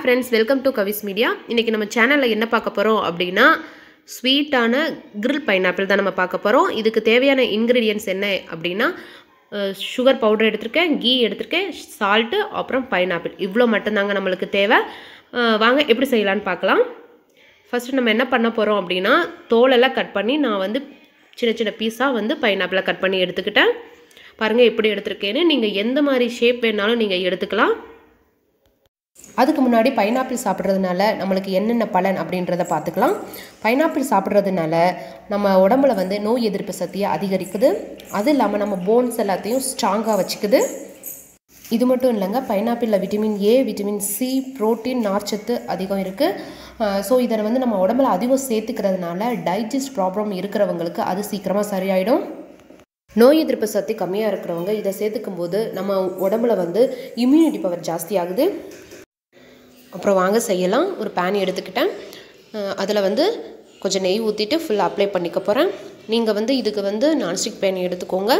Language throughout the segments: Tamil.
friends welcome to Kavis media இன்றைக்கி நம்ம சேனலில் என்ன பார்க்க போகிறோம் அப்படின்னா ஸ்வீட்டான grill பைனாப்பிள் தான் நம்ம பார்க்க போகிறோம் இதுக்கு தேவையான இன்க்ரீடியன்ஸ் என்ன அப்படின்னா சுகர் பவுடர் எடுத்திருக்கேன் கீ எடுத்திருக்கேன் சால்ட்டு அப்புறம் பைனாப்பிள் இவ்வளோ மட்டும்தாங்க நம்மளுக்கு தேவை அஹ் வாங்க எப்படி செய்யலான்னு பார்க்கலாம் ஃபஸ்ட்டு நம்ம என்ன பண்ண போகிறோம் அப்படின்னா தோலெல்லாம் கட் பண்ணி நான் வந்து சின்ன சின்ன பீஸாக வந்து பைனாப்பிளை கட் பண்ணி எடுத்துக்கிட்டேன் பாருங்கள் எப்படி எடுத்திருக்கேன்னு நீங்கள் எந்த மாதிரி ஷேப் வேணாலும் நீங்கள் எடுத்துக்கலாம் அதுக்கு முன்னாடி பைனாப்பிள் சாப்பிட்றதுனால நம்மளுக்கு என்னென்ன பலன் அப்படின்றத பார்த்துக்கலாம் பைனாப்பிள் சாப்பிட்றதுனால நம்ம உடம்புல வந்து நோய் எதிர்ப்பு சக்தியை அதிகரிக்குது அது இல்லாமல் நம்ம போன்ஸ் எல்லாத்தையும் ஸ்ட்ராங்காக வச்சுக்குது இது மட்டும் இல்லைங்க பைனாப்பிளில் vitamin A vitamin C protein நார்ச்சத்து அதிகம் இருக்குது ஸோ இதை வந்து நம்ம உடம்புல அதிகம் சேர்த்துக்கிறதுனால டைஜஸ்ட் ப்ராப்ளம் இருக்கிறவங்களுக்கு அது சீக்கிரமாக சரியாயிடும் நோய் எதிர்ப்பு சக்தி கம்மியாக இருக்கிறவங்க இதை சேர்த்துக்கும் போது நம்ம உடம்புல வந்து இம்யூனிட்டி பவர் ஜாஸ்தி ஆகுது அப்புறம் வாங்க செய்யலாம் ஒரு பேன் எடுத்துக்கிட்டேன் அதில் வந்து கொஞ்சம் நெய் ஊற்றிட்டு ஃபுல்லாக அப்ளை பண்ணிக்க போகிறேன் நீங்கள் வந்து இதுக்கு வந்து நான்ஸ்டிக் பேன் எடுத்துக்கோங்க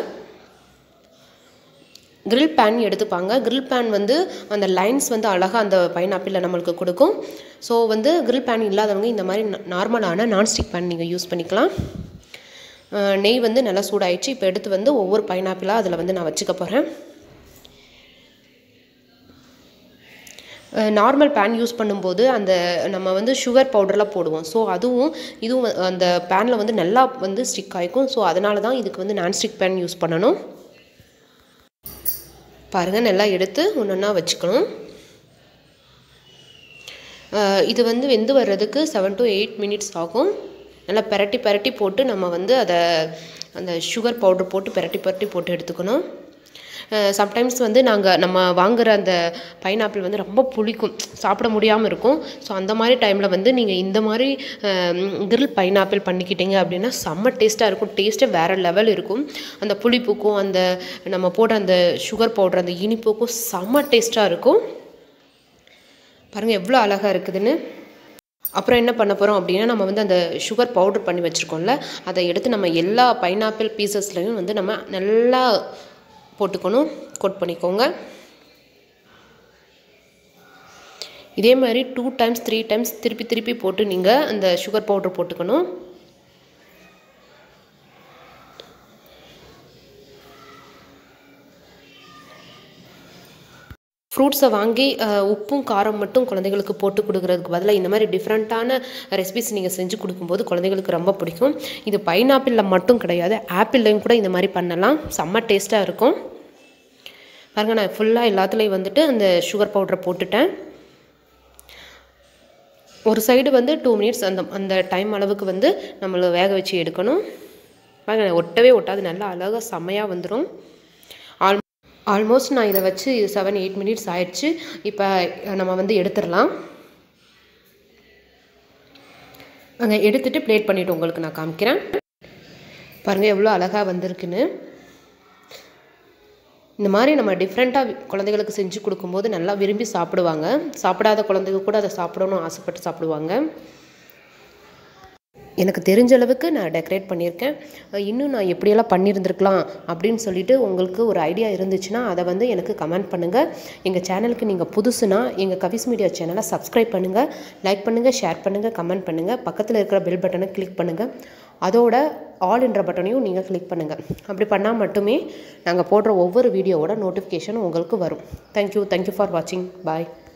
grill பேன் எடுத்துப்பாங்க grill பேன் வந்து அந்த லைன்ஸ் வந்து அழகாக அந்த பைனாப்பிளில் நம்மளுக்கு கொடுக்கும் ஸோ வந்து grill பேன் இல்லாதவங்க இந்த மாதிரி நார்மலான நான்ஸ்டிக் பேன் நீங்கள் யூஸ் பண்ணிக்கலாம் அஹ் நெய் வந்து நல்லா சூடாயிடுச்சு இப்போ எடுத்து வந்து ஒவ்வொரு பைனாப்பிளாக அதில் வந்து நான் வச்சுக்க போகிறேன் நார்மல் பேன் யூஸ் பண்ணும்போது அந்த நம்ம வந்து சுகர் பவுடர்லாம் போடுவோம் ஸோ அதுவும் இதுவும் வ- அந்த பேனில் வந்து நல்லா வந்து ஸ்டிக் ஆகிக்கும் ஸோ அதனால தான் இதுக்கு வந்து நான்ஸ்டிக் பேன் யூஸ் பண்ணணும் பாருங்கள் நல்லா எடுத்து ஒன்று ஒன்றா வச்சுக்கணும் அஹ் இது வந்து வெந்து வர்றதுக்கு செவன் டு எயிட் மினிட்ஸ் ஆகும் நல்லா பெரட்டி பெரட்டி போட்டு நம்ம வந்து அதை அந்த சுகர் பவுடர் போட்டு பெரட்டி பெரட்டி போட்டு எடுத்துக்கணும் சம்டைம்ஸ் வந்து நாங்கள் நம்ம வாங்குற அந்த பைனாப்பிள் வந்து ரொம்ப புளிக்கும் சாப்பிட முடியாமல் இருக்கும் ஸோ அந்த மாதிரி டைமில் வந்து நீங்கள் இந்த மாதிரி கிரில் பைனாப்பிள் பண்ணிக்கிட்டீங்க அப்படின்னா செம்ம டேஸ்ட்டாக இருக்கும் டேஸ்ட்டே வேறு லெவல் இருக்கும் அந்த புளிப்புக்கும் அந்த நம்ம போடுற அந்த சுகர் பவுடர் அந்த இனிப்புக்கும் செம்ம டேஸ்ட்டாக இருக்கும் பாருங்கள் எவ்வளோ அழகாக இருக்குதுன்னு அப்புறம் என்ன பண்ண போகிறோம் அப்படின்னா நம்ம வந்து அந்த சுகர் பவுடர் பண்ணி வச்சுருக்கோம்ல அதை எடுத்து நம்ம எல்லா பைனாப்பிள் பீசஸ்லையும் வந்து நம்ம நல்லா போட்டுக்கணும் கோட் பண்ணிக்கோங்க இதே மாதிரி டூ டைம்ஸ் த்ரீ டைம்ஸ் திருப்பி திருப்பி போட்டு நீங்கள் அந்த சுகர் பவுடர் போட்டுக்கணும் ஃப்ரூட்ஸை வாங்கி அஹ், உப்பும் காரம் மட்டும் குழந்தைகளுக்கு போட்டு கொடுக்கறதுக்கு பதிலாக இந்த மாதிரி டிஃப்ரெண்ட்டான ரெசிபிஸ் நீங்கள் செஞ்சு கொடுக்கும்போது குழந்தைகளுக்கு ரொம்ப பிடிக்கும் இது பைனாப்பிளில் மட்டும் கிடையாது ஆப்பிள்லையும் கூட இந்த மாதிரி பண்ணலாம் செம்ம டேஸ்ட்டாக இருக்கும் பாருங்க நான் ஃபுல்லாக எல்லாத்துலேயும் வந்துட்டு அந்த சுகர் பவுடரை போட்டுட்டேன் ஒரு சைடு வந்து டூ மினிட்ஸ் அந்த அந்த டைம் அளவுக்கு வந்து நம்மளை வேக வச்சு எடுக்கணும் பாருங்க ஒட்டவே ஒட்டாது நல்லா அழகாக செம்மையாக வந்துடும் ஆல் ஆல்மோஸ்ட் நான் இதை வச்சு செவன் எயிட் மினிட்ஸ் ஆயிடுச்சு இப்போ நம்ம வந்து எடுத்துடலாம் அங்கே எடுத்துட்டு பிளேட் பண்ணிவிட்டு உங்களுக்கு நான் காமிக்கிறேன் பாருங்கள் எவ்வளோ அழகாக வந்திருக்குன்னு இந்த மாதிரி நம்ம டிஃப்ரெண்ட்டாக குழந்தைகளுக்கு செஞ்சு கொடுக்கும்போது நல்லா விரும்பி சாப்பிடுவாங்க சாப்பிடாத குழந்தைங்க கூட அதை சாப்பிடணும்னு ஆசைப்பட்டு சாப்பிடுவாங்க எனக்கு தெரிஞ்ச அளவுக்கு நான் டெக்கரேட் பண்ணியிருக்கேன் அஹ் இன்னும் நான் எப்படியெல்லாம் பண்ணியிருந்திருக்கலாம் அப்படின்னு சொல்லிட்டு உங்களுக்கு ஒரு ஐடியா இருந்துச்சுன்னா அதை வந்து எனக்கு கமெண்ட் பண்ணுங்கள் எங்கள் சேனலுக்கு நீங்கள் புதுசுனா எங்கள் கவிஸ் மீடியா சேனலை சப்ஸ்கிரைப் பண்ணுங்கள் லைக் பண்ணுங்கள் ஷேர் பண்ணுங்கள் கமெண்ட் பண்ணுங்கள் பக்கத்தில் இருக்கிற பெல் பட்டனை கிளிக் பண்ணுங்கள் அதோட ஆல் என்ற பட்டனையும் நீங்கள் கிளிக் பண்ணுங்கள் அப்படி பண்ணால் மட்டுமே நாங்கள் போடுற ஒவ்வொரு வீடியோவோட நோட்டிஃபிகேஷன் உங்களுக்கு வரும் தேங்க்யூ தேங்க்யூ ஃபார் வாட்சிங் பாய்